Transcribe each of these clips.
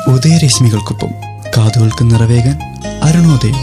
ഉദയരശ്മികൾക്കൊപ്പം കാതുകൾക്ക് നിറവേകാൻ അരുണോദയം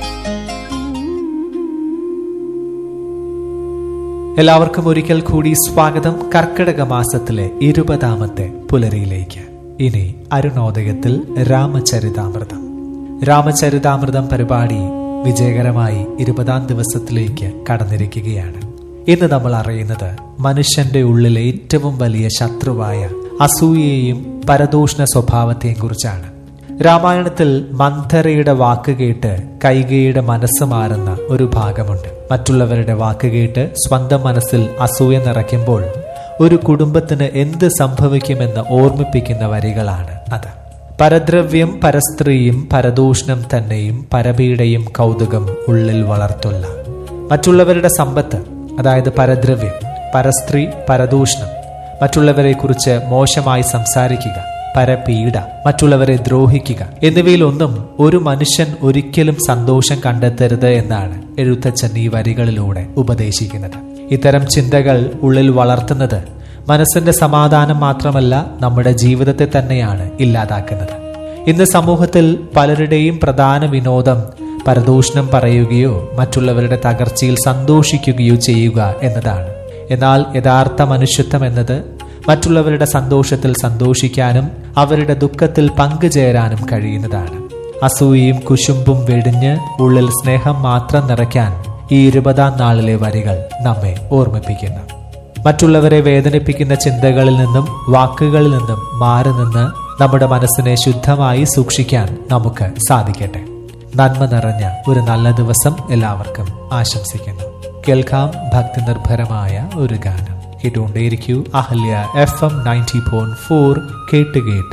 എല്ലാവർക്കും ഒരിക്കൽ കൂടി സ്വാഗതം കർക്കിടക മാസത്തിലെ ഇരുപതാമത്തെ പുലരിയിലേക്ക് ഇനി അരുണോദയത്തിൽ രാമചരിതാമൃതം രാമചരിതാമൃതം പരിപാടി വിജയകരമായി ഇരുപതാം ദിവസത്തിലേക്ക് കടന്നിരിക്കുകയാണ് ഇന്ന് നമ്മൾ അറിയുന്നത് മനുഷ്യന്റെ ഉള്ളിലെ ഏറ്റവും വലിയ ശത്രുവായ അസൂയയെയും പരദൂഷണ സ്വഭാവത്തെയും കുറിച്ചാണ് രാമായണത്തിൽ മന്ധരയുടെ വാക്ക് കേട്ട് കൈകയുടെ മനസ്സ് മാറുന്ന ഒരു ഭാഗമുണ്ട് മറ്റുള്ളവരുടെ വാക്ക് കേട്ട് സ്വന്തം മനസ്സിൽ അസൂയ നിറയ്ക്കുമ്പോൾ ഒരു കുടുംബത്തിന് എന്ത് സംഭവിക്കുമെന്ന് ഓർമ്മിപ്പിക്കുന്ന വരികളാണ് അത് പരദ്രവ്യം പരസ്ത്രീയും പരദൂഷണം തന്നെയും പരപീഡയും കൗതുകം ഉള്ളിൽ വളർത്തുള്ള മറ്റുള്ളവരുടെ സമ്പത്ത് അതായത് പരദ്രവ്യം പരസ്ത്രീ പരദൂഷണം മറ്റുള്ളവരെ കുറിച്ച് മോശമായി സംസാരിക്കുക പരപീഡ മറ്റുള്ളവരെ ദ്രോഹിക്കുക എന്നിവയിലൊന്നും ഒരു മനുഷ്യൻ ഒരിക്കലും സന്തോഷം കണ്ടെത്തരുത് എന്നാണ് എഴുത്തച്ഛൻ ഈ വരികളിലൂടെ ഉപദേശിക്കുന്നത് ഇത്തരം ചിന്തകൾ ഉള്ളിൽ വളർത്തുന്നത് മനസ്സിന്റെ സമാധാനം മാത്രമല്ല നമ്മുടെ ജീവിതത്തെ തന്നെയാണ് ഇല്ലാതാക്കുന്നത് ഇന്ന് സമൂഹത്തിൽ പലരുടെയും പ്രധാന വിനോദം പരദൂഷണം പറയുകയോ മറ്റുള്ളവരുടെ തകർച്ചയിൽ സന്തോഷിക്കുകയോ ചെയ്യുക എന്നതാണ് എന്നാൽ യഥാർത്ഥ മനുഷ്യത്വം എന്നത് മറ്റുള്ളവരുടെ സന്തോഷത്തിൽ സന്തോഷിക്കാനും അവരുടെ ദുഃഖത്തിൽ പങ്കുചേരാനും കഴിയുന്നതാണ് അസൂയയും കുശുമ്പും വെടിഞ്ഞ് ഉള്ളിൽ സ്നേഹം മാത്രം നിറയ്ക്കാൻ ഈ ഇരുപതാം നാളിലെ വരികൾ നമ്മെ ഓർമ്മിപ്പിക്കുന്നു മറ്റുള്ളവരെ വേദനിപ്പിക്കുന്ന ചിന്തകളിൽ നിന്നും വാക്കുകളിൽ നിന്നും മാറി നിന്ന് നമ്മുടെ മനസ്സിനെ ശുദ്ധമായി സൂക്ഷിക്കാൻ നമുക്ക് സാധിക്കട്ടെ നന്മ നിറഞ്ഞ ഒരു നല്ല ദിവസം എല്ലാവർക്കും ആശംസിക്കുന്നു കേൾക്കാം ഭക്തി നിർഭരമായ ഒരു ഗാനം കേട്ടുകൊണ്ടേയിരിക്കൂ Ahalya F M ninety point four കേട്ട് കേട്ട്